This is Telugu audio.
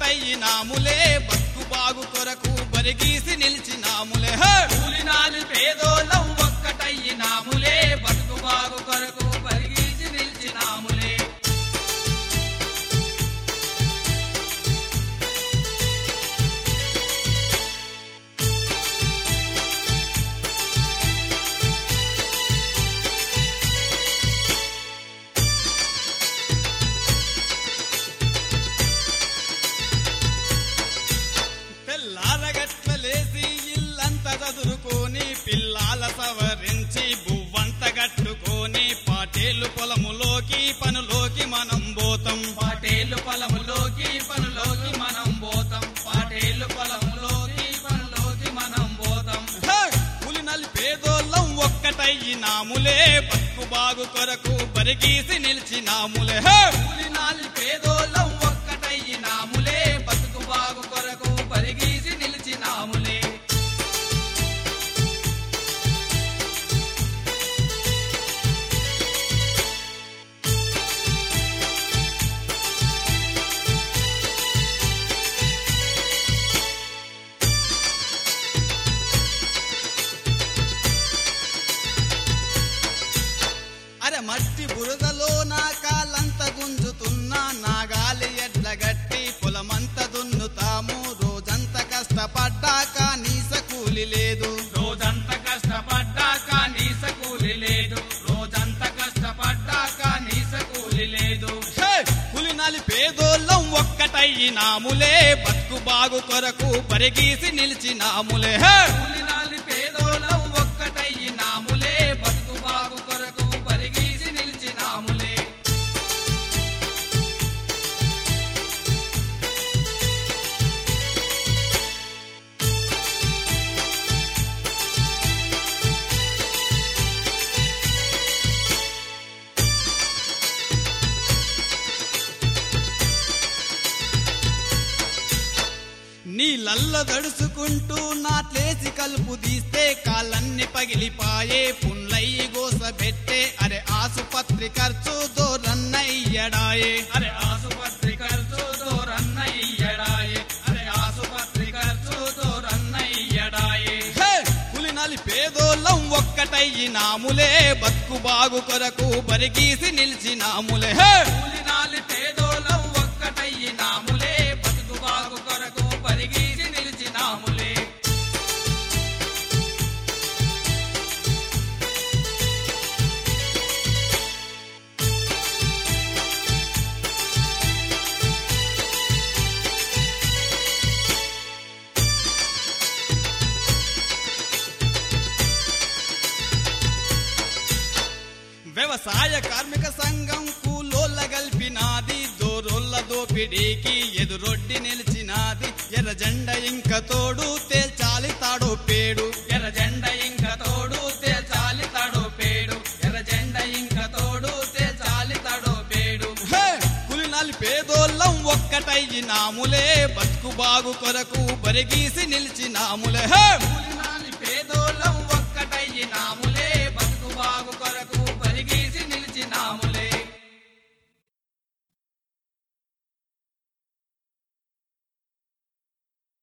ఒక్కటయ్యినాములే బతుకు బాగు కొరకు బరిగీసి నిలిచినాములే హే! కూలినాలి పేదోళ్ళం ఒక్కటయ్యినాములే బతుకు బాగు కొరకు పరిగీసి నిలిచినాములే తెల్లారగట్ల లేసి ఇల్లంత చదురుకొని పిల్లాల సవరించి బువ్వంత గట్టుకొని పాటేలు పొలములోకి పనులోకి మనం పోతాం పాటేలు పొలములోకి పనులోకి మనం పోతాం పాటేలు పొలములోకి పనులోకి మనం పోతాం హే! పులి నలిపేదోళ్ళం ఒక్కటయ్యినాములే బతుకు బాగు కొరకు బరిగీసి నిలిచినాములే హే! కూలినాలి పేదోళ్ళం ఒక్కటయ్యినాములే బతుకు బాగు కొరకు పరిగీసి నిలిచినాములే అరే మట్టి బురదలో నా కాలంత గుంజుతున్నా నా గాలి ఎడ్ల గట్టి పొలమంత దున్నుతాము రోజంత కష్టపడ్డాక నీస కూలి లేదు రోజంతా కష్టపడ్డాక నీస కూలి లేదు రోజంతా కష్టపడ్డాక నీస కూలి లేదు హే! పులి నలిపేదోళ్ళం ఒక్కటయ్యినాములే బతుకు బాగు కొరకు పరిగీసి నిలిచినాములే హే! కూలినాలి పేదోళ్ళం ఒక్కటయ్యినాములే బతుకు బాగు కొరకు పరిగీసి నిలిచినాములే నీళ్ళల్ల దడుచుకుంటూ నాట్లేసి కలుపు తీస్తే కాళ్ళన్ని పగిలిపాయే పుండ్లయ్యి గోసబెట్టే అరే ఆసుపత్రి ఖర్చు దోరన్నయ్యడాయే అరే ఆసుపత్రి ఖర్చు దూరన్నయ్యడాయే అరే ఆసుపత్రి ఖర్చు దూరన్నయ్యడాయే హే! పులి నలిపేదోళ్ళం ఒక్కటయ్యినాములే బతుకు బాగు కొరకు బరిగీసి నిలిచినాములే హే! కూలినాలి పేదోళ్ళం ఒక్కటయ్యినాములే బతుకు బాగు కొరకు పరిగీసి నిలిచినాములే వ్యవసాయ కార్మిక సంఘం కూలోళ్ళ గల్పినాది దోరోళ్ళ దోపిడీకి ఎదురొడ్డి నిలిచినాది ఎర్ర జెండ ఇంక తోడు తేల్చాలి తాడో పేడు ఎర్ర జెండ ఇంక తోడు తేల్చాలి తడో పేడు ఎర్ర జెండ ఇంక తోడు తేల్చాలి తడో పేడు హే! పులి నలిపేదోళ్ళం ఒక్కటయ్యినాములే బతుకు బాగు కొరకు బరిగీసి నిలిచినాములే హే! కూలినాలి